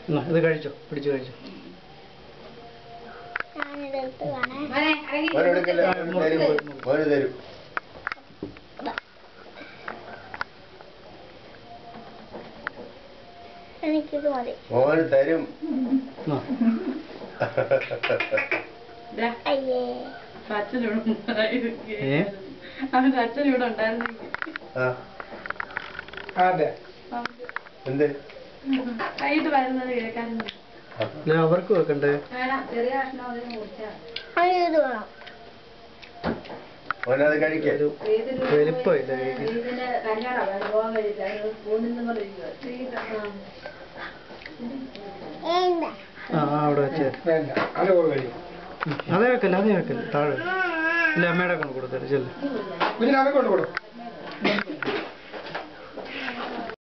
എന്നാ, ഇത് കഴിച്ചോ പിടിച്ചു കഴിച്ചോ ഞാനിതെടുത്ത് കാണേ മോനെ, അടങ്ങി മോനെ എടുക്കല്ലേ ആ, മോന് മുറിച്ച് തരും മുറിച്ച്. മോന് തരും എനിക്കിത് മതി മോന് തരും ആ, ദാ, അയ്യേ അച്ഛനിവിടെ ഉണ്ടായിരുന്നു. ഏ? അവന്റെ അച്ഛനിവിടെ ഉണ്ടായിരുന്നെങ്കിൽ ആ അതെ എന്ത് വൈകിട്ട് വരുന്നത് കേൾക്കാറുണ്ട് ആ. ഇല്ല അവർക്ക് വെക്കണ്ടേ വേണം ചെറിയ കഷ്ണം അതിന് മുറിച്ചാൽ അതിനിത് വേണം മോനത് കഴിക്ക ഒരു വലിപ്പമില്ല കേക്ക്. ഇതിന് കല്യാണം പോകാൻ കഴിയില്ല സ്കൂളിൽ നിന്ന് എന്താ ആ ആ, അവിടെ വെച്ചേ വേണ്ട അത് ഓർ കഴിയും അതേ വെക്കല്ല അതേ വെക്കല്ല താഴെ ഇല്ല അമ്മയുടെ കൊണ്ട് കൊടുത്തേ ചെല്ലു കുഞ്ഞിനെ അവൻ കൊണ്ട് കൊടുക്കും